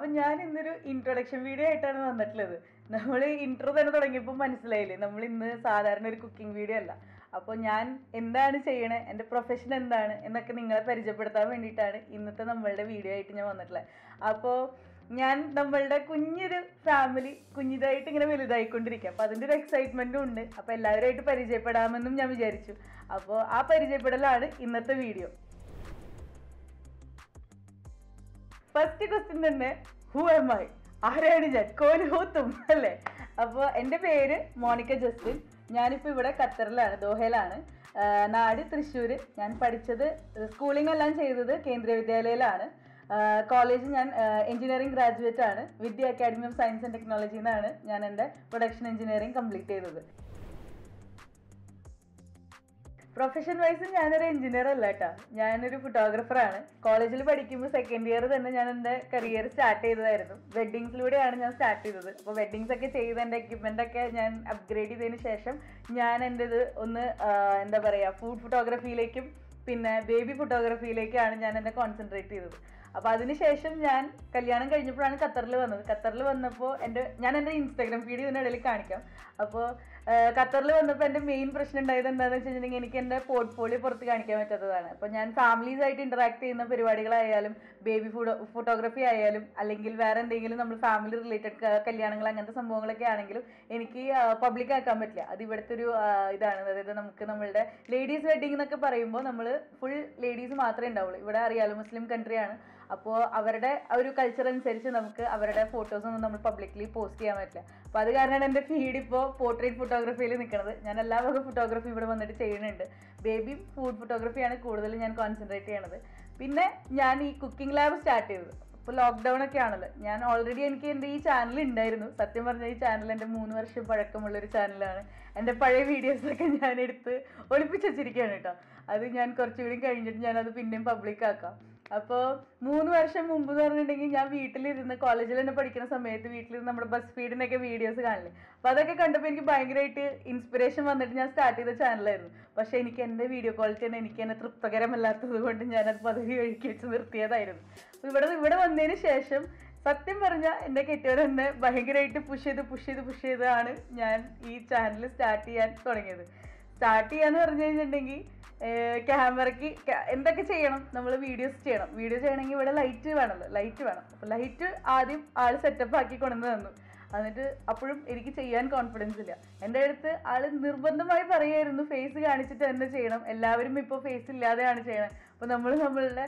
ഞാൻ ഇന്നൊരു introduction video ആയിട്ടാണ് വന്നിട്ടുള്ളത് നമ്മൾ ഇൻട്രോ തന്നെ തുടങ്ങിയപ്പോൾ മനസ്സിലായില്ലേ നമ്മൾ ഇന്ന് സാധാരണ ഒരു കുക്കിംഗ് വീഡിയോ അല്ല അപ്പോൾ ഞാൻ എന്താണ് ചെയ്യണേ എൻ്റെ പ്രൊഫഷൻ എന്താണ് എന്നൊക്കെ നിങ്ങളെ പരിചയപ്പെടുത്താൻ വേണ്ടിയിട്ടാണ് ഇന്നത്തെ നമ്മളുടെ വീഡിയോ ആയിട്ട് ഞാൻ വന്നിട്ടുള്ളത് അപ്പോൾ ഞാൻ നമ്മളുടെ കുഞ്ഞൊരു ഫാമിലി കുഞ്ഞിതായിട്ട് ഇങ്ങനെ വലുതായിക്കൊണ്ടിരിക്കുക അപ്പോൾ അതിൻ്റെ ഒരു എക്സൈറ്റ്മെൻറ്റും ഉണ്ട് അപ്പോൾ എല്ലാവരുമായിട്ട് പരിചയപ്പെടാമെന്നും ഞാൻ വിചാരിച്ചു അപ്പോൾ ആ പരിചയപ്പെടലാണ് ഇന്നത്തെ വീഡിയോ ഫസ്റ്റ് ക്വസ്റ്റ്യൻ തന്നെ ഹു എം ഐ ആരാണ് ഞാൻ കോലുഹൂത്തും അല്ലേ അപ്പോൾ എൻ്റെ പേര് മോണിക്ക ജസ്റ്റിൻ ഞാനിപ്പോൾ ഇവിടെ ഖത്തറിലാണ് ദോഹയിലാണ് ആഹ് നാട് തൃശ്ശൂർ ഞാൻ പഠിച്ചത് സ്കൂളിംഗ് എല്ലാം ചെയ്തത് കേന്ദ്രീയ വിദ്യാലയയിലാണ് കോളേജ് ഞാൻ എഞ്ചിനീയറിംഗ് ഗ്രാജുവേറ്റ് ആണ് Vidya academy of science and ടെക്നോളജിയിൽ നിന്നാണ് ഞാൻ എൻ്റെ പ്രൊഡക്ഷൻ എഞ്ചിനീയറിംഗ് കംപ്ലീറ്റ് ചെയ്തത് പ്രൊഫഷൻ വൈസ് ഞാനൊരു എഞ്ചിനീയർ അല്ല കേട്ടോ ഞാനൊരു ഫോട്ടോഗ്രാഫറാണ് കോളേജിൽ പഠിക്കുമ്പോൾ സെക്കൻഡ് ഇയർ തന്നെ ഞാൻ എൻ്റെ കരിയർ സ്റ്റാർട്ട് ചെയ്തതായിരുന്നു വെഡ്ഡിങ്സിലൂടെയാണ് ഞാൻ സ്റ്റാർട്ട് ചെയ്തത് അപ്പോൾ വെഡ്ഡിങ്സ് ഒക്കെ ചെയ്ത് എൻ്റെ എക്യുപ്മെൻ്റ് ഒക്കെ ഞാൻ അപ്ഗ്രേഡ് ചെയ്തതിന് ശേഷം ഞാൻ എൻ്റെ ഇത് ഒന്ന് ആ, എന്താ പറയുക ഫുഡ് ഫോട്ടോഗ്രാഫിയിലേക്കും പിന്നെ ബേബി ഫോട്ടോഗ്രാഫിയിലേക്കാണ് ഞാൻ എന്നെ കോൺസെൻട്രേറ്റ് ചെയ്തത് അപ്പോൾ അതിനുശേഷം ഞാൻ കല്യാണം കഴിഞ്ഞപ്പോഴാണ് ഖത്തറിൽ വന്നത് ഖത്തറിൽ വന്നപ്പോൾ എൻ്റെ ഞാൻ എൻ്റെ ഇൻസ്റ്റാഗ്രാം ഫീഡ് ഇതിനിടയിൽ കാണിക്കാം അപ്പോൾ ഖത്തറിൽ വന്നപ്പോൾ എൻ്റെ മെയിൻ പ്രശ്നം ഉണ്ടായത് എന്താണെന്ന് വെച്ചിട്ടുണ്ടെങ്കിൽ എനിക്ക് എൻ്റെ പോർട്ട്ഫോളിയോ പുറത്ത് കാണിക്കാൻ പറ്റാത്തതാണ് അപ്പോൾ ഞാൻ ഫാമിലീസ് ആയിട്ട് ഇൻറ്ററാക്ട് ചെയ്യുന്ന പരിപാടികളായാലും ബേബി ഫോട്ടോ ഫോട്ടോഗ്രാഫി ആയാലും അല്ലെങ്കിൽ വേറെ എന്തെങ്കിലും നമ്മൾ ഫാമിലി റിലേറ്റഡ് കല്യാണങ്ങൾ അങ്ങനത്തെ സംഭവങ്ങളൊക്കെ ആണെങ്കിലും എനിക്ക് പബ്ലിക് ആക്കാൻ പറ്റില്ല അത് ഇവിടുത്തെ ഒരു ആ, ഇതാണ് അതായത് നമുക്ക് നമ്മളുടെ ലേഡീസ് വെഡിങ് എന്നൊക്കെ പറയുമ്പോൾ നമ്മൾ ഫുൾ ലേഡീസ് മാത്രമേ ഉണ്ടാവുള്ളൂ ഇവിടെ അറിയാലോ മുസ്ലിം കൺട്രിയാണ് അപ്പോൾ അവരുടെ ആ ഒരു കൾച്ചർ അനുസരിച്ച് നമുക്ക് അവരുടെ ഫോട്ടോസ് ഒന്നും നമ്മൾ പബ്ലിക്കലി പോസ്റ്റ് ചെയ്യാൻ പറ്റില്ല അപ്പോൾ അത് കാരണമാണ് എൻ്റെ ഫീഡ് ഇപ്പോൾ പോർട്രേറ്റ് ഫോട്ടോഗ്രാഫിയിൽ നിൽക്കുന്നത് ഞാൻ എല്ലാ വക ഫോട്ടോഗ്രാഫി ഇവിടെ വന്നിട്ട് ചെയ്യുന്നുണ്ട് ബേബി ഫുഡ് ഫോട്ടോഗ്രാഫിയാണ് കൂടുതൽ ഞാൻ കോൺസെൻട്രേറ്റ് ചെയ്യണത് പിന്നെ ഞാൻ ഈ കുക്കിംഗ് ലാബ് സ്റ്റാർട്ട് ചെയ്തത് ഇപ്പോൾ ലോക്ക്ഡൗൺ ഒക്കെ ആണല്ലോ ഞാൻ ഓൾറെഡി എനിക്ക് എൻ്റെ ഈ ചാനൽ ഉണ്ടായിരുന്നു സത്യം പറഞ്ഞാൽ ഈ ചാനൽ എൻ്റെ മൂന്ന് വർഷം പഴക്കമുള്ള ഒരു ചാനലാണ് എൻ്റെ പഴയ വീഡിയോസൊക്കെ ഞാൻ എടുത്ത് ഒളിപ്പിച്ച് വെച്ചിരിക്കുകയാണ് കേട്ടോ അത് ഞാൻ കുറച്ചുകൂടി കഴിഞ്ഞിട്ട് ഞാനത് പിന്നെയും പബ്ലിക് ആക്കാം അപ്പോൾ മൂന്ന് വർഷം മുമ്പ് എന്ന് പറഞ്ഞിട്ടുണ്ടെങ്കിൽ ഞാൻ വീട്ടിലിരുന്ന് കോളേജിൽ തന്നെ പഠിക്കുന്ന സമയത്ത് വീട്ടിലിരുന്ന് നമ്മുടെ ബസ് ഫീഡിനൊക്കെ വീഡിയോസ് കാണില്ലേ അപ്പോൾ അതൊക്കെ കണ്ടപ്പോൾ എനിക്ക് ഭയങ്കരമായിട്ട് ഇൻസ്പിറേഷൻ വന്നിട്ട് ഞാൻ സ്റ്റാർട്ട് ചെയ്ത ചാനലായിരുന്നു പക്ഷേ എനിക്ക് എൻ്റെ വീഡിയോ ക്വാളിറ്റി തന്നെ എനിക്ക് തന്നെ തൃപ്തകരമല്ലാത്തത് കൊണ്ട് ഞാനത് പദവി ഒഴുക്കി വെച്ച് നിർത്തിയതായിരുന്നു അപ്പോൾ ഇവിടെ ഇവിടെ വന്നതിന് ശേഷം സത്യം പറഞ്ഞാൽ എൻ്റെ കെട്ടിയവർ എന്നെ ഭയങ്കരമായിട്ട് പുഷ് ചെയ്ത് പുഷ് ചെയ്ത് പുഷ് ചെയ്താണ് ഞാൻ ഈ ചാനൽ സ്റ്റാർട്ട് ചെയ്യാൻ തുടങ്ങിയത് സ്റ്റാർട്ട് ചെയ്യാന്ന് പറഞ്ഞു കഴിഞ്ഞിട്ടുണ്ടെങ്കിൽ ക്യാമറയ്ക്ക് എന്തൊക്കെ ചെയ്യണം നമ്മൾ വീഡിയോസ് ചെയ്യണം വീഡിയോ ചെയ്യണമെങ്കിൽ ഇവിടെ ലൈറ്റ് വേണമല്ലോ ലൈറ്റ് വേണം അപ്പോൾ ലൈറ്റ് ആദ്യം ആൾ സെറ്റപ്പ് ആക്കി കൊണ്ടുവന്ന് തന്നു എന്നിട്ട് അപ്പോഴും എനിക്ക് ചെയ്യാൻ കോൺഫിഡൻസ് ഇല്ല എൻ്റെ അടുത്ത് ആൾ നിർബന്ധമായി പറയായിരുന്നു ഫേസ് കാണിച്ചിട്ട് തന്നെ ചെയ്യണം എല്ലാവരും ഇപ്പോൾ ഫേസ് ഇല്ലാതെയാണ് ചെയ്യണം അപ്പോൾ നമ്മൾ നമ്മളുടെ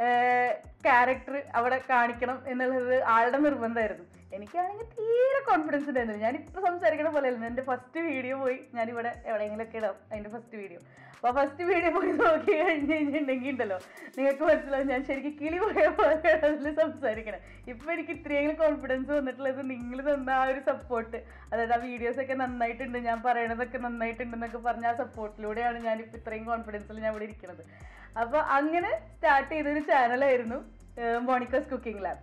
ക്യാരക്ടർ അവിടെ കാണിക്കണം എന്നുള്ളത് ആളുടെ നിർബന്ധമായിരുന്നു എനിക്കാണെങ്കിൽ തീരെ കോൺഫിഡൻസ് ഉണ്ടായിരുന്നില്ല ഞാനിപ്പോൾ സംസാരിക്കണ പോലെയല്ല എൻ്റെ ഫസ്റ്റ് വീഡിയോ പോയി ഞാനിവിടെ എവിടെയെങ്കിലുമൊക്കെ ഇടാം അതിൻ്റെ ഫസ്റ്റ് വീഡിയോ അപ്പോൾ ഫസ്റ്റ് വീഡിയോ പോയി നോക്കി കഴിഞ്ഞ് കഴിഞ്ഞിട്ടുണ്ടെങ്കിൽ ഉണ്ടല്ലോ നിങ്ങൾക്ക് മനസ്സിലാവും ഞാൻ ശരിക്കും കിളി പോയ പോലെ അതിൽ സംസാരിക്കണം ഇപ്പോൾ എനിക്ക് ഇത്രയെങ്കിലും കോൺഫിഡൻസ് വന്നിട്ടുള്ളത് നിങ്ങൾ തന്ന ആ ഒരു സപ്പോർട്ട് അതായത് ആ വീഡിയോസൊക്കെ നന്നായിട്ടുണ്ട് ഞാൻ പറയണതൊക്കെ നന്നായിട്ടുണ്ടെന്നൊക്കെ പറഞ്ഞ ആ സപ്പോർട്ടിലൂടെയാണ് ഞാനിപ്പോൾ ഇത്രയും കോൺഫിഡൻസിൽ ഞാൻ ഇവിടെ ഇരിക്കുന്നത് അപ്പോൾ അങ്ങനെ സ്റ്റാർട്ട് ചെയ്തൊരു ചാനലായിരുന്നു മോണിക്കോസ് കുക്കിംഗ് ലാബ്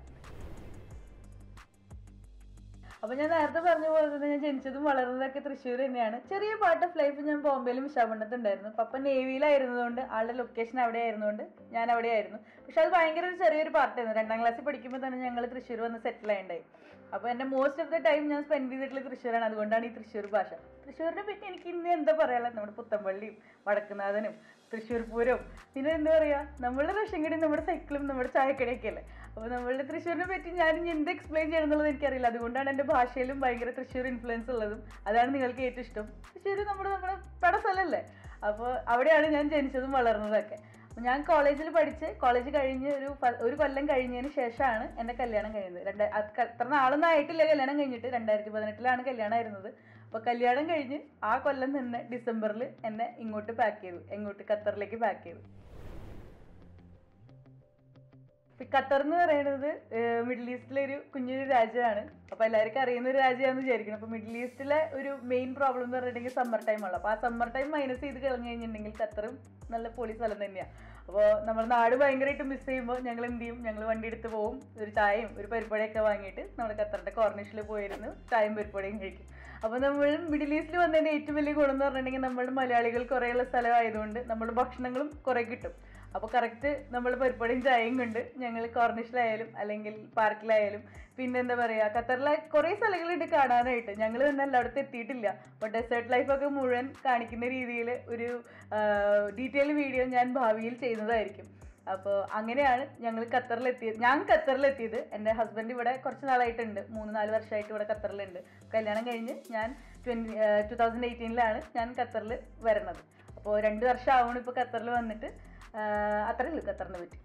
അപ്പോൾ ഞാൻ നേരത്തെ പറഞ്ഞ പോലെ തന്നെ ഞാൻ ജനിച്ചതും വളർന്നതൊക്കെ തൃശ്ശൂർ തന്നെയാണ് ചെറിയ പാർട്ട് ഓഫ് ലൈഫ് ഞാൻ ബോംബെയിലും വിശാഖപട്ടണത്തുണ്ടായിരുന്നു പപ്പ നേവിയിലായിരുന്നതുകൊണ്ട് ആളുടെ ലൊക്കേഷൻ അവിടെ ആയിരുന്നുകൊണ്ട് ഞാൻ അവിടെ ആയിരുന്നു പക്ഷെ അത് ഭയങ്കര ഒരു ചെറിയൊരു പാർട്ടായിരുന്നു രണ്ടാം ക്ലാസ്സിൽ പഠിക്കുമ്പോൾ തന്നെ ഞങ്ങൾ തൃശ്ശൂർ വന്ന് സെറ്റിൽ ആയിണ്ടായി അപ്പോൾ എൻ്റെ മോസ്റ്റ് ഓഫ് ദ ടൈം ഞാൻ സ്പെൻഡ് ചെയ്തിട്ടുള്ള തൃശ്ശൂരാണ് അതുകൊണ്ടാണ് ഈ തൃശ്ശൂർ ഭാഷ തൃശ്ശൂരിനെ പറ്റി എനിക്ക് ഇന്ന് എന്താ പറയാനുള്ളത് നമ്മുടെ പുത്തമ്പള്ളിയും വടക്കുനാഥനും തൃശ്ശൂർ പൂരവും പിന്നെ എന്താ പറയുക നമ്മളുടെ റഷ്യങ്കടി നമ്മുടെ സൈക്കിളും നമ്മുടെ ചായക്കടയൊക്കെ അല്ലേ അപ്പോൾ നമ്മളുടെ തൃശ്ശൂരിനെ പറ്റി ഞാൻ ഇനി എന്ത് എക്സ്പ്ലെയിൻ ചെയ്യണം എന്നുള്ളത് എനിക്കറിയില്ല അതുകൊണ്ടാണ് എൻ്റെ ഭാഷയിലും ഭയങ്കര തൃശ്ശൂർ ഇൻഫ്ലുവൻസ് ഉള്ളതും അതാണ് നിങ്ങൾക്ക് ഏറ്റവും ഇഷ്ടം തൃശ്ശൂർ നമ്മുടെ നമ്മുടെ പട സ്ഥലമല്ലേ അപ്പോൾ അവിടെയാണ് ഞാൻ ജനിച്ചതും വളർന്നതൊക്കെ അപ്പോൾ ഞാൻ കോളേജിൽ പഠിച്ച് കോളേജ് കഴിഞ്ഞ് ഒരു പ- ഒരു കൊല്ലം കഴിഞ്ഞതിന് ശേഷമാണ് എൻ്റെ കല്യാണം കഴിയുന്നത് രണ്ട് അത് ക- അത്ര നാളൊന്നും ആയിട്ടില്ല കല്യാണം കഴിഞ്ഞിട്ട് രണ്ടായിരത്തി പതിനെട്ടിലാണ് കല്യാണം ആയിരുന്നത് അപ്പോൾ കല്യാണം കഴിഞ്ഞ് ആ കൊല്ലം തന്നെ ഡിസംബറിൽ എന്നെ ഇങ്ങോട്ട് പാക്ക് ചെയ്തു എങ്ങോട്ട് ഖത്തറിലേക്ക് പാക്ക് ചെയ്തു ഇപ്പൊ ഖത്തർ എന്ന് പറയുന്നത് മിഡിൽ ഈസ്റ്റിലെ ഒരു കുഞ്ഞൊരു രാജ്യമാണ് അപ്പൊ എല്ലാവർക്കും അറിയുന്ന ഒരു രാജ്യമാണെന്ന് വിചാരിക്കണം അപ്പൊ മിഡിൽ ഈസ്റ്റിലെ ഒരു മെയിൻ പ്രോബ്ലം എന്ന് പറഞ്ഞിട്ടുണ്ടെങ്കിൽ സമ്മർ ടൈം ഉള്ളത് അപ്പൊ ആ സമ്മർ ടൈം മൈനസ് ചെയ്ത് കളഞ്ഞു കഴിഞ്ഞിട്ടുണ്ടെങ്കിൽ ഖത്തറും നല്ല പൊളി സ്ഥലം തന്നെയാണ് അപ്പോൾ നമ്മുടെ നാട് ഭയങ്കരമായിട്ട് മിസ് ചെയ്യുമ്പോൾ ഞങ്ങൾ എന്ത് ചെയ്യും ഞങ്ങൾ വണ്ടി എടുത്ത് പോകും ഒരു ചായയും ഒരു പരിപ്പടയൊക്കെ വാങ്ങിയിട്ട് നമ്മുടെ ഖത്തറിന്റെ കോർണിഷിൽ പോയിരുന്ന് ചായയും പരിപ്പടയും കഴിക്കും അപ്പോൾ നമ്മൾ മിഡിൽ ഈസ്റ്റിൽ വന്നതിന്റെ ഏറ്റവും വലിയ ഗുണം എന്ന് പറഞ്ഞിട്ടുണ്ടെങ്കിൽ നമ്മുടെ മലയാളികൾ കുറേയുള്ള സ്ഥലമായതുകൊണ്ട് നമ്മുടെ ഭക്ഷണങ്ങളും കുറേ കിട്ടും അപ്പോൾ കറക്റ്റ് നമ്മൾ പരിപ്പടിയും ചായയും കൊണ്ട് ഞങ്ങൾ കോർണിഷിലായാലും അല്ലെങ്കിൽ പാർക്കിലായാലും പിന്നെ എന്താ പറയുക ഖത്തറിലെ കുറേ സ്ഥലങ്ങളുണ്ട് കാണാനായിട്ട് ഞങ്ങൾ തന്നെ എല്ലായിടത്തും എത്തിയിട്ടില്ല അപ്പോൾ ഡെസേർട്ട് ലൈഫൊക്കെ മുഴുവൻ കാണിക്കുന്ന രീതിയിൽ ഒരു ഡീറ്റെയിൽ വീഡിയോ ഞാൻ ഭാവിയിൽ ചെയ്യുന്നതായിരിക്കും അപ്പോൾ അങ്ങനെയാണ് ഞങ്ങൾ ഖത്തറിലെത്തിയത് ഞാൻ ഖത്തറിലെത്തിയത് എൻ്റെ ഹസ്ബൻഡ് ഇവിടെ കുറച്ച് നാളായിട്ടുണ്ട് മൂന്ന് നാല് വർഷമായിട്ട് ഇവിടെ ഖത്തറിലുണ്ട് കല്യാണം കഴിഞ്ഞ് ഞാൻ ട്വൻറ്റി ടു തൗസൻഡ് എയ്റ്റീനിലാണ് ഞാൻ ഖത്തറിൽ വരുന്നത് അപ്പോൾ രണ്ട് വർഷം ആവണം ഇപ്പോൾ ഖത്തറിൽ വന്നിട്ട് ആഹ് അത്രേ ഉള്ളൂ ഖത്തറിനെ പറ്റി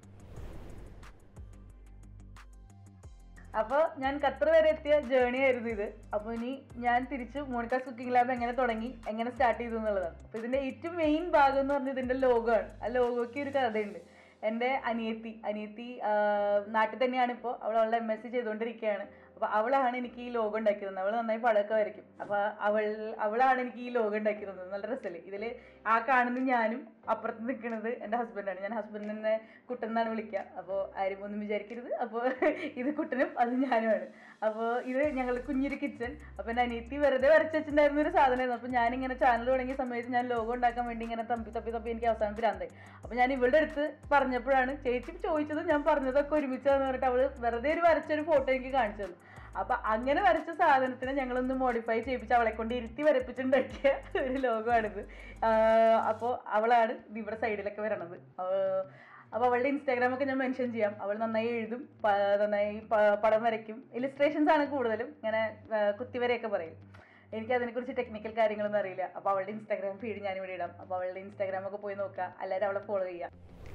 അപ്പോൾ ഞാൻ ഖത്തർ വരെ എത്തിയ ജേണി ആയിരുന്നു ഇത് അപ്പോൾ ഇനി ഞാൻ തിരിച്ച് മോണിക്കാസ് കുക്കിംഗ് ലാബ് എങ്ങനെ തുടങ്ങി എങ്ങനെ സ്റ്റാർട്ട് ചെയ്തു എന്നുള്ളതാണ് അപ്പോൾ ഇതിൻ്റെ ഏറ്റവും മെയിൻ ഭാഗം എന്ന് പറഞ്ഞാൽ ഇതിൻ്റെ ലോഗോ ആണ് ആ ലോഗോയ്ക്ക് ഒരു കഥയുണ്ട് എൻ്റെ അനിയത്തി അനിയത്തി ആഹ് നാട്ടിൽ തന്നെയാണ് ഇപ്പോൾ അവൾ അവളുടെ എം എസ് സി ചെയ്തുകൊണ്ടിരിക്കുകയാണ് അപ്പോൾ അവളാണ് എനിക്ക് ഈ ലോഗോ ഉണ്ടാക്കി തന്നത് അവൾ നന്നായി പടമൊക്കെ വരയ്ക്കും അപ്പോൾ അവൾ അവളാണ് എനിക്ക് ഈ ലോഗോ ഉണ്ടാക്കി തന്നത് നല്ല രസമല്ലേ ഇതിൽ ആ കാണുന്ന ഞാനും അപ്പുറത്ത് നിൽക്കുന്നത് എൻ്റെ ഹസ്ബൻഡാണ് ഞാൻ ഹസ്ബൻഡിനെ കുട്ടൻ എന്നാണ് വിളിക്കുക അപ്പോൾ ആരും ഒന്നും വിചാരിക്കരുത് അപ്പോൾ ഇത് കുട്ടനും അത് ഞാനുമാണ് അപ്പോൾ ഇത് ഞങ്ങൾ കുഞ്ഞൊരു കിച്ചൺ അപ്പോൾ എൻ്റെ അനിയത്തി വെറുതെ വരച്ച് വെച്ചിട്ടുണ്ടായിരുന്ന ഒരു സാധനമായിരുന്നു അപ്പോൾ ഞാനിങ്ങനെ ചാനൽ തുടങ്ങിയ സമയത്ത് ഞാൻ ലോഗോ ഉണ്ടാക്കാൻ വേണ്ടി ഇങ്ങനെ തപ്പി തപ്പി തപ്പി എനിക്ക് അവസാനം ഭ്രാന്തായി അപ്പോൾ ഞാൻ ഇവളുടെ അടുത്ത് പറഞ്ഞപ്പോഴാണ് ചേച്ചി ചോദിച്ചതും ഞാൻ പറഞ്ഞതൊക്കെ ഒരുമിച്ചാന്ന് പറഞ്ഞിട്ട് അവൾ വെറുതെ ഒരു വരച്ചൊരു ഫോട്ടോ എനിക്ക് കാണിച്ചു തന്നു അപ്പൊ അങ്ങനെ വരച്ച സാധനത്തിനെ ഞങ്ങളൊന്ന് മോഡിഫൈ ചെയ്യിപ്പിച്ച് അവളെ കൊണ്ട് ഇരുത്തി വരപ്പിച്ചുണ്ടാക്കിയ ഒരു ലോകമാണിത് അപ്പോൾ അവളാണ് ഇത് ഇവിടെ സൈഡിലൊക്കെ വരണത് അപ്പോൾ അവളുടെ ഇൻസ്റ്റാഗ്രാം ഒക്കെ ഞാൻ മെൻഷൻ ചെയ്യാം അവൾ നന്നായി എഴുതും പ- നന്നായി പ- പടം വരയ്ക്കും ഇലിസ്ട്രേഷൻസ് ആണ് കൂടുതലും ഇങ്ങനെ ആ, കുത്തിവരെയൊക്കെ പറയും എനിക്ക് അതിനെക്കുറിച്ച് ടെക്നിക്കൽ കാര്യങ്ങളൊന്നും അറിയില്ല അപ്പോൾ അവളുടെ ഇൻസ്റ്റാഗ്രാം ഫീഡ് ഞാനിവിടെ ഇടാം അപ്പോൾ അവളുടെ ഇൻസ്റ്റാഗ്രാം ഒക്കെ പോയി നോക്കുക എല്ലാവരും അവളെ ഫോളോ ചെയ്യുക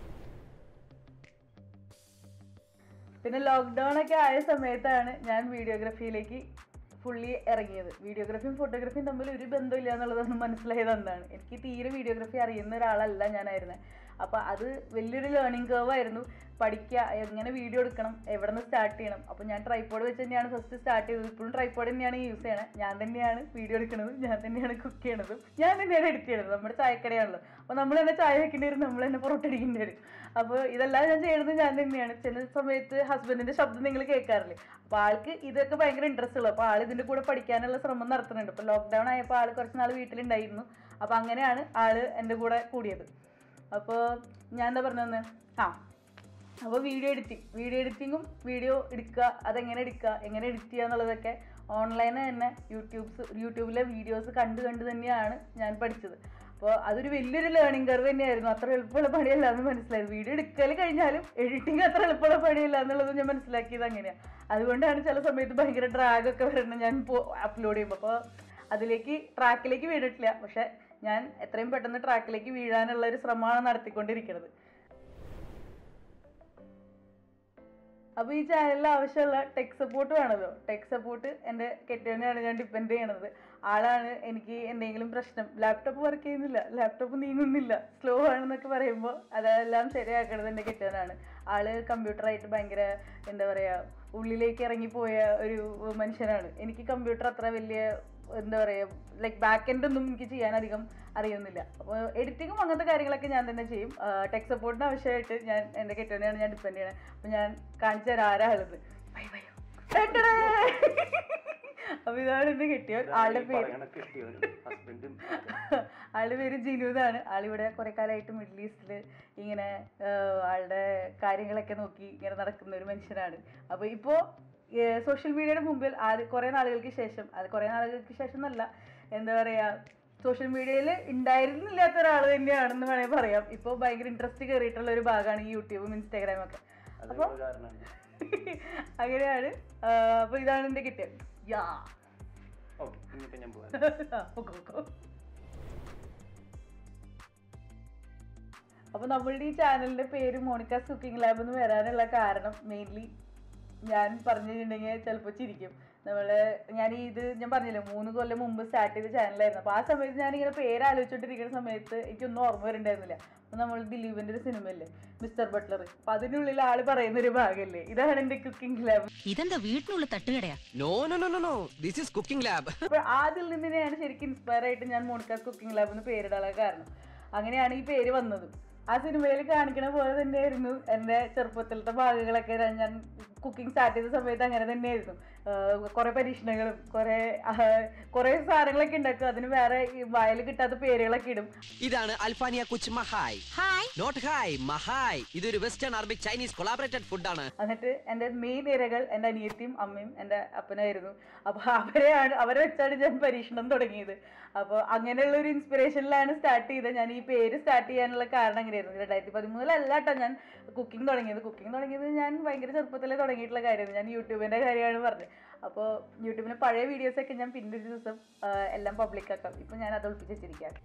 പിന്നെ ലോക്ക്ഡൗൺ ഒക്കെ ആയ സമയത്താണ് ഞാൻ വീഡിയോഗ്രാഫിയിലേക്ക് ഫുള്ളി ഇറങ്ങിയത് വീഡിയോഗ്രാഫിയും ഫോട്ടോഗ്രാഫിയും തമ്മിൽ ഒരു ബന്ധമില്ല എന്നുള്ളതൊന്നും മനസ്സിലായത് എന്താണ് എനിക്ക് തീരെ വീഡിയോഗ്രാഫി അറിയുന്ന ഒരാളല്ല ഞാനായിരുന്നത് അപ്പോൾ അത് വലിയൊരു ലേണിംഗ് കേവ് ആയിരുന്നു പഠിക്കുക എങ്ങനെ വീഡിയോ എടുക്കണം എവിടെ നിന്ന് സ്റ്റാർട്ട് ചെയ്യണം അപ്പോൾ ഞാൻ ട്രൈപ്പോഡ് വെച്ച് തന്നെയാണ് ഫസ്റ്റ് സ്റ്റാർട്ട് ചെയ്തത് ഇപ്പോഴും ട്രൈപ്പോഡ് തന്നെയാണ് യൂസ് ചെയ്യണത് ഞാൻ തന്നെയാണ് വീഡിയോ എടുക്കുന്നത് ഞാൻ തന്നെയാണ് കുക്ക് ചെയ്യണതും ഞാൻ തന്നെയാണ് എഡിറ്റ് ചെയ്യണത് നമ്മുടെ ചായക്കടയാണല്ലോ അപ്പോൾ നമ്മൾ തന്നെ ചായ വെക്കേണ്ടി വരും നമ്മൾ തന്നെ പുറത്ത് അടിക്കേണ്ടി വരും അപ്പോൾ ഇതെല്ലാം ഞാൻ ചെയ്യുന്നത് ഞാൻ തന്നെയാണ് ചില സമയത്ത് ഹസ്ബൻഡിന്റെ ശബ്ദം നിങ്ങൾ കേൾക്കാറില്ലേ അപ്പോൾ ആൾക്ക് ഇതൊക്കെ ഭയങ്കര ഇൻട്രസ്റ്റ് ഉള്ളു അപ്പോൾ ആൾ ഇതിന്റെ കൂടെ പഠിക്കാനുള്ള ശ്രമം നടത്തുന്നുണ്ട് ഇപ്പോൾ ലോക്ക്ഡൗൺ ആയപ്പോൾ ആൾ കുറച്ച് നാൾ വീട്ടിലുണ്ടായിരുന്നു അപ്പോൾ അങ്ങനെയാണ് ആള് എൻ്റെ കൂടെ കൂടിയത് അപ്പോൾ ഞാൻ എന്താ പറഞ്ഞത് ആ അപ്പോൾ വീഡിയോ എഡിറ്റിംഗ് വീഡിയോ എഡിറ്റിങ്ങും വീഡിയോ എടുക്കുക അതെങ്ങനെ എടുക്കുക എങ്ങനെ എഡിറ്റ് ചെയ്യുക എന്നുള്ളതൊക്കെ ഓൺലൈനിൽ തന്നെ യൂട്യൂബ്സ് യൂട്യൂബിലെ വീഡിയോസ് കണ്ട് കണ്ട് തന്നെയാണ് ഞാൻ പഠിച്ചത് അപ്പോൾ അതൊരു വലിയൊരു ലേണിംഗ് കർവ് തന്നെയായിരുന്നു അത്ര എളുപ്പമുള്ള പണിയല്ല എന്ന് മനസ്സിലായത് വീഡിയോ എടുക്കൽ കഴിഞ്ഞാലും എഡിറ്റിംഗ് അത്ര എളുപ്പമുള്ള പണിയല്ല എന്നുള്ളത് ഞാൻ മനസ്സിലാക്കിയത് അങ്ങനെയാണ് അതുകൊണ്ടാണ് ചില സമയത്ത് ഭയങ്കര ഡ്രാഗ് ഒക്കെ വരുന്നത് ഞാൻ അപ്ലോഡ് ചെയ്യുമ്പോൾ അപ്പോൾ അതിലേക്ക് ട്രാക്കിലേക്ക് വീണിട്ടില്ല പക്ഷെ ഞാൻ എത്രയും പെട്ടെന്ന് ട്രാക്കിലേക്ക് വീഴാനുള്ള ഒരു ശ്രമമാണ് നടത്തിക്കൊണ്ടിരിക്കുന്നത് അപ്പോൾ ഈ ചാനലിൽ ആവശ്യമുള്ള ടെക് സപ്പോർട്ട് വേണമല്ലോ ടെക് സപ്പോർട്ട് എൻ്റെ കെട്ടിയവനെയാണ് ഞാൻ ഡിപ്പെൻഡ് ചെയ്യണത് ആളാണ് എനിക്ക് എന്തെങ്കിലും പ്രശ്നം ലാപ്ടോപ്പ് വർക്ക് ചെയ്യുന്നില്ല ലാപ്ടോപ്പ് നീങ്ങുന്നില്ല സ്ലോ ആണെന്നൊക്കെ പറയുമ്പോൾ അതെല്ലാം ശരിയാക്കണത് എൻ്റെ കെട്ടിയവനാണ് ആള് കമ്പ്യൂട്ടറായിട്ട് ഭയങ്കര എന്താ പറയുക ഉള്ളിലേക്ക് ഇറങ്ങിപ്പോയ ഒരു മനുഷ്യനാണ് എനിക്ക് കമ്പ്യൂട്ടർ അത്ര വലിയ എന്താ പറയുക ലൈക്ക് ബാക്ക് എൻഡ് ഒന്നും എനിക്ക് ചെയ്യാൻ അധികം അറിയുന്നില്ല അപ്പോൾ എഡിറ്റിങ്ങും അങ്ങനത്തെ കാര്യങ്ങളൊക്കെ ഞാൻ തന്നെ ചെയ്യും ടെക് സപ്പോർട്ടിന് ആവശ്യമായിട്ട് ഞാൻ എൻ്റെ കെട്ടിയവനെയാണ് ഞാൻ ഡിപ്പെൻഡ് ചെയ്യണത് അപ്പോൾ ഞാൻ കാണിച്ചു തരാം ആരാ ഉള്ളത് ബൈ ബൈ അപ്പൊ ഇതാണ് എന്റെ കെട്ടിയവൻ ആളുടെ പേര് ഹസ്ബൻഡും ആളുടെ പേര് ജിനു എന്നാണ് ആളിവിടെ കുറെ കാലമായിട്ട് മിഡിൽ ഈസ്റ്റിൽ ഇങ്ങനെ ആഹ്, ആളുടെ കാര്യങ്ങളൊക്കെ നോക്കി ഇങ്ങനെ നടക്കുന്ന ഒരു മനുഷ്യനാണ് അപ്പോൾ ഇപ്പോൾ സോഷ്യൽ മീഡിയയുടെ മുമ്പിൽ ആദ്യ കുറേ നാളുകൾക്ക് ശേഷം അത് കുറേ നാളുകൾക്ക് ശേഷം എന്നല്ല എന്താ പറയുക സോഷ്യൽ മീഡിയയിൽ ഉണ്ടായിരുന്നില്ലാത്ത ഒരാൾ തന്നെയാണെന്ന് വേണമെങ്കിൽ പറയാം ഇപ്പോൾ ഭയങ്കര ഇൻട്രസ്റ്റ് കയറിയിട്ടുള്ള ഒരു ഭാഗമാണ് ഈ യൂട്യൂബും ഇൻസ്റ്റാഗ്രാമും ഒക്കെ അപ്പോൾ അതിനുള്ള കാരണമാണ് അങ്ങനെയാണ് അപ്പോൾ ഇതാണ് എൻ്റെ കിട്ടിയത് യാ ഓക്കെ ഇനിയിപ്പോ ഞാൻ പോവാം പൊക്കോ, പൊക്കോ. അപ്പൊ നമ്മളുടെ ഈ ചാനലിന്റെ പേര് മോണിക്കാസ് കുക്കിംഗ് ലാബ് എന്ന് വരാനുള്ള കാരണം മെയിൻലി ഞാൻ പറഞ്ഞിട്ടുണ്ടെങ്കിൽ ചിലപ്പോൾ ചിരിക്കും നമ്മള് ഞാൻ ഈ ഇത് ഞാൻ പറഞ്ഞില്ലേ മൂന്ന് കൊല്ലം മുമ്പ് സ്റ്റാർട്ട് ചെയ്ത ചാനലായിരുന്നു അപ്പോൾ ആ സമയത്ത് ഞാനിങ്ങനെ പേര് ആലോചിച്ചോണ്ടിരിക്കുന്ന സമയത്ത് എനിക്കൊന്നും ഓർമ്മ വരുന്നുണ്ടായിരുന്നില്ല അപ്പോൾ നമ്മൾ ദിലീപിന്റെ ഒരു സിനിമയല്ലേ മിസ്റ്റർ ബട്ട്ലർ അപ്പൊ അതിനുള്ളിൽ ആള് പറയുന്ന ഒരു ഭാഗമല്ലേ ഇതാണ് എന്റെ കുക്കിംഗ് ലാബ് ഇതെന്താ വീട്ടിനുള്ള തട്ടുകടയാ no no no no no this is cooking lab അപ്പോൾ അതിൽ നിന്ന് തന്നെയാണ് ശരിക്കും ഇൻസ്പയർ ആയിട്ട് ഞാൻ മോണിക്കാസ് കുക്കിംഗ് ലാബ് എന്ന് പേരിടാനുള്ള കാരണം അങ്ങനെയാണ് ഈ പേര് വന്നത് ആ സിനിമയിൽ കാണിക്കണ പോലെ തന്നെയായിരുന്നു എൻ്റെ ചെറുപ്പത്തിലത്തെ ഭാഗങ്ങളൊക്കെ ഞാൻ- ഞാൻ കുക്കിംഗ് സ്റ്റാർട്ട് ചെയ്ത സമയത്ത് അങ്ങനെ തന്നെയായിരുന്നു കുറെ പരീക്ഷണങ്ങളും കുറെ കുറെ സാധനങ്ങളൊക്കെ ഉണ്ടാക്കും അതിന് വേറെ ഈ വായിൽ കിട്ടാത്ത പേരുകളൊക്കെ ഇടും ഇതാണ് അൽഫാനിയ കുച്ച് മഹായ് ഹായ് നോട്ട് ഹായ് മഹായ് ഇതൊരു വെസ്റ്റേൺ അറബിക് ചൈനീസ് കൊളാബറേറ്റഡ് ഫുഡാണ് എന്നിട്ട് എൻ്റെ മെയിൻ ഇരകൾ എൻ്റെ അനിയത്തിയും അമ്മയും എൻ്റെ അപ്പനായിരുന്നു അപ്പോൾ അവരെയാണ് അവരെ വെച്ചാണ് ഞാൻ പരീക്ഷണം തുടങ്ങിയത് അപ്പോൾ അങ്ങനെയുള്ള ഒരു ഇൻസ്പിറേഷനിലാണ് സ്റ്റാർട്ട് ചെയ്തത് ഞാൻ ഈ പേര് സ്റ്റാർട്ട് ചെയ്യാനുള്ള കാരണം അങ്ങനെയായിരുന്നു രണ്ടായിരത്തി പതിമൂന്നിലല്ല കേട്ടോ ഞാൻ കുക്കിംഗ് തുടങ്ങിയത് കുക്കിംഗ് തുടങ്ങിയത് ഞാൻ ഭയങ്കര ചെറുപ്പത്തിലേ തുടങ്ങിയിട്ടുള്ള കാര്യമായിരുന്നു ഞാൻ യൂട്യൂബിൻ്റെ കാര്യമാണ് പറഞ്ഞത് അപ്പോൾ യൂട്യൂബിലെ പഴയ വീഡിയോസൊക്കെ ഞാൻ പിന്നെ ഒരു ദിവസം ആ, എല്ലാം പബ്ലിക് ആക്കാം ഇപ്പോൾ ഞാൻ അത് ഒളിപ്പിച്ച് വെച്ചിരിക്കുകയാണ്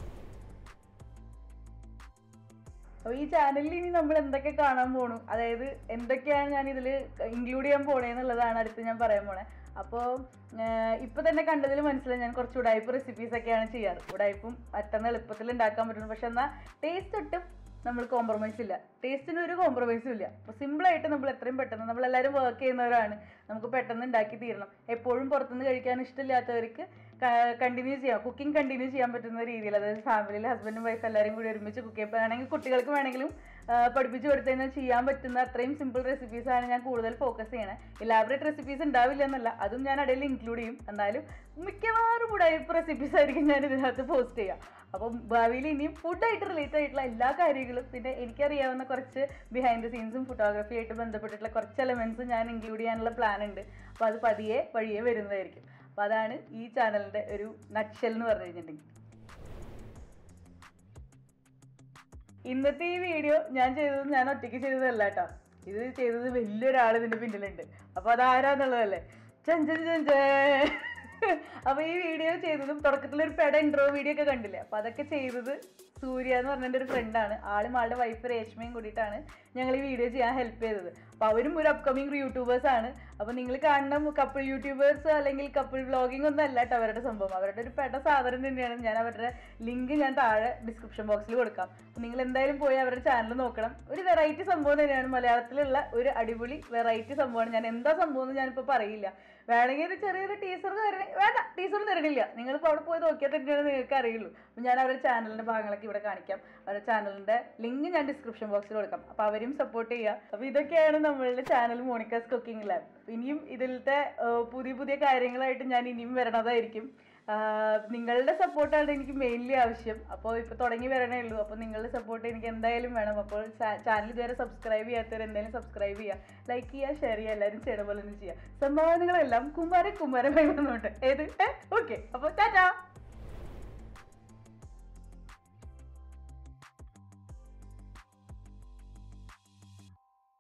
അപ്പോൾ ഈ ചാനലിൽ ഇനി നമ്മൾ എന്തൊക്കെ കാണാൻ പോണു അതായത് എന്തൊക്കെയാണ് ഞാൻ ഇതിൽ ഇൻക്ലൂഡ് ചെയ്യാൻ പോണേന്നുള്ളതാണ് അടുത്ത് ഞാൻ പറയാൻ പോണേ അപ്പോൾ ഇപ്പൊ തന്നെ കണ്ടതിൽ മനസ്സിലായി ഞാൻ കുറച്ച് ഉടായ്പ റെസിപ്പീസ് ഒക്കെയാണ് ചെയ്യാറ് ഉടായ്പും പെട്ടെന്ന് എളുപ്പത്തിൽ ഉണ്ടാക്കാൻ പറ്റുന്നു പക്ഷെ എന്നാൽ ടേസ്റ്റ് ഒട്ടും നമ്മൾ കോംപ്രമൈസ് ഇല്ല ടേസ്റ്റിന് ഒരു കോംപ്രമൈസും ഇല്ല അപ്പോൾ സിമ്പിളായിട്ട് നമ്മൾ എത്രയും പെട്ടെന്ന് നമ്മളെല്ലാവരും വർക്ക് ചെയ്യുന്നവരാണ് നമുക്ക് പെട്ടെന്ന് ഉണ്ടാക്കി തീരണം എപ്പോഴും പുറത്തുനിന്ന് കഴിക്കാൻ ഇഷ്ടമില്ലാത്തവർക്ക് കണ്ടിന്യൂ ചെയ്യാം കുക്കിംഗ് കണ്ടിന്യൂ ചെയ്യാൻ പറ്റുന്ന രീതിയിൽ അതായത് ഫാമിലിയിൽ ഹസ്ബൻഡും വൈഫ് എല്ലാവരും കൂടി ഒരുമിച്ച് കുക്ക് ചെയ്യാൻ വേണമെങ്കിൽ കുട്ടികൾക്ക് വേണമെങ്കിലും ആ, പഠിപ്പിച്ചു കൊടുത്തു കഴിഞ്ഞാൽ ചെയ്യാൻ പറ്റുന്ന അത്രയും സിമ്പിൾ റെസിപ്പീസ് ആണ് ഞാൻ കൂടുതൽ ഫോക്കസ് ചെയ്യണേ ഇലാബറേറ്റ് റെസിപ്പീസ് ഉണ്ടാവില്ല എന്നല്ല അതും ഞാൻ ഇടയിൽ ഇൻക്ലൂഡ് ചെയ്യും എന്നാലും മിക്കവാറും ഉടായ്പ റെസിപ്പീസ് ആയിരിക്കും ഞാൻ ഇതിനകത്ത് പോസ്റ്റ് ചെയ്യുക അപ്പം ഭാവിയിൽ ഇനിയും ഫുഡായിട്ട് റിലേറ്റ് ആയിട്ടുള്ള എല്ലാ കാര്യങ്ങളും പിന്നെ എനിക്കറിയാവുന്ന കുറച്ച് ബിഹൈൻഡ് ദ സീൻസും ഫോട്ടോഗ്രാഫി ആയിട്ട് ബന്ധപ്പെട്ടിട്ടുള്ള കുറച്ച് എലമെന്റ്സ് ഞാൻ ഇൻക്ലൂഡ് ചെയ്യാനുള്ള പ്ലാൻ ഉണ്ട് അപ്പോൾ അത് പതിയെ വഴിയെ വരുന്നതായിരിക്കും അപ്പോൾ അതാണ് ഈ ചാനലിൻ്റെ ഒരു നക്ഷൽ എന്ന് പറഞ്ഞു കഴിഞ്ഞിട്ടുണ്ടെങ്കിൽ ഇന്നത്തെ ഈ വീഡിയോ ഞാൻ ചെയ്തത് ഞാൻ ഒറ്റയ്ക്ക് ചെയ്തതല്ല കേട്ടോ ഇത് ചെയ്തത് വലിയൊരാൾ ഇതിന്റെ പിന്നിലുണ്ട് അപ്പൊ അതാരാന്നുള്ളതല്ലേ ചൻ ചൻ ചൻ ചേ. അപ്പൊ ഈ വീഡിയോ ചെയ്തതും തുടക്കത്തിൽ ഒരു പെട ഇൻട്രോ വീഡിയോ ഒക്കെ കണ്ടില്ലേ അപ്പൊ അതൊക്കെ ചെയ്തത് സൂര്യ എന്ന് പറഞ്ഞ എൻ്റെ ഒരു ഫ്രണ്ടാണ് ആളും ആളുടെ വൈഫ് രേഷ്മയും കൂടിയിട്ടാണ് ഞങ്ങൾ ഈ വീഡിയോ ചെയ്യാൻ ഹെൽപ്പ് ചെയ്തത് അപ്പോൾ അവരും ഒരു അപ്കമിങ് യൂട്യൂബേഴ്സ് ആണ് അപ്പോൾ നിങ്ങൾ കാണുന്ന കപ്പിൾ യൂട്യൂബേഴ്സ് അല്ലെങ്കിൽ കപ്പിൾ വ്ളോഗിംഗ് ഒന്നും അല്ല കേട്ടോ അവരുടെ സംഭവം അവരുടെ ഒരു പെട്ട സാധനം തന്നെയാണ് ഞാൻ അവരുടെ ലിങ്ക് ഞാൻ താഴെ ഡിസ്ക്രിപ്ഷൻ ബോക്സിൽ കൊടുക്കാം അപ്പോൾ നിങ്ങൾ എന്തായാലും പോയി അവരുടെ ചാനൽ നോക്കണം ഒരു വെറൈറ്റി സംഭവം തന്നെയാണ് മലയാളത്തിലുള്ള ഒരു അടിപൊളി വെറൈറ്റി സംഭവമാണ് ഞാൻ എന്താ സംഭവം എന്ന് ഞാനിപ്പോൾ പറയില്ല വേണമെങ്കിൽ ഒരു ചെറിയൊരു ടീച്ചർ തരണേ വേണ്ട ടീച്ചർ തരണില്ല നിങ്ങളിപ്പോൾ അവിടെ പോയി നോക്കിയാൽ തന്നെയാണ് നിങ്ങൾക്ക് അറിയുള്ളൂ അപ്പം ഞാൻ അവരുടെ ചാനലിൻ്റെ ഭാഗങ്ങളൊക്കെ ഇവിടെ കാണിക്കാം അവരുടെ ചാനലിൻ്റെ ലിങ്ക് ഞാൻ ഡിസ്ക്രിപ്ഷൻ ബോക്സിൽ കൊടുക്കാം അപ്പോൾ അവരും സപ്പോർട്ട് ചെയ്യുക അപ്പോൾ ഇതൊക്കെയാണ് നമ്മളുടെ ചാനൽ മോണിക്കാസ് കുക്കിംഗ് ലാബ് ഇനിയും ഇതിലത്തെ ആ, പുതിയ പുതിയ കാര്യങ്ങളായിട്ട് ഞാൻ ഇനിയും വരണതായിരിക്കും ആ, നിങ്ങളുടെ സപ്പോർട്ടാണ് എനിക്ക് മെയിൻലി ആവശ്യം അപ്പോൾ ഇപ്പോൾ തുടങ്ങി വരണേ ഉള്ളൂ അപ്പോൾ നിങ്ങളുടെ സപ്പോർട്ട് എനിക്ക് എന്തായാലും വേണം അപ്പോൾ ചാനൽ ഇതുവരെ സബ്സ്ക്രൈബ് ചെയ്യാത്തവർ എന്തായാലും സബ്സ്ക്രൈബ് ചെയ്യുക ലൈക്ക് ചെയ്യുക ഷെയർ ചെയ്യുക എല്ലാവരും ചെയ്യണ പോലെ തന്നെ ചെയ്യുക സംഭാവനകളെല്ലാം കുമാര കുമാരമായി വന്നോട്ടെ ഏത് ഓക്കെ അപ്പോൾ ടാറ്റാ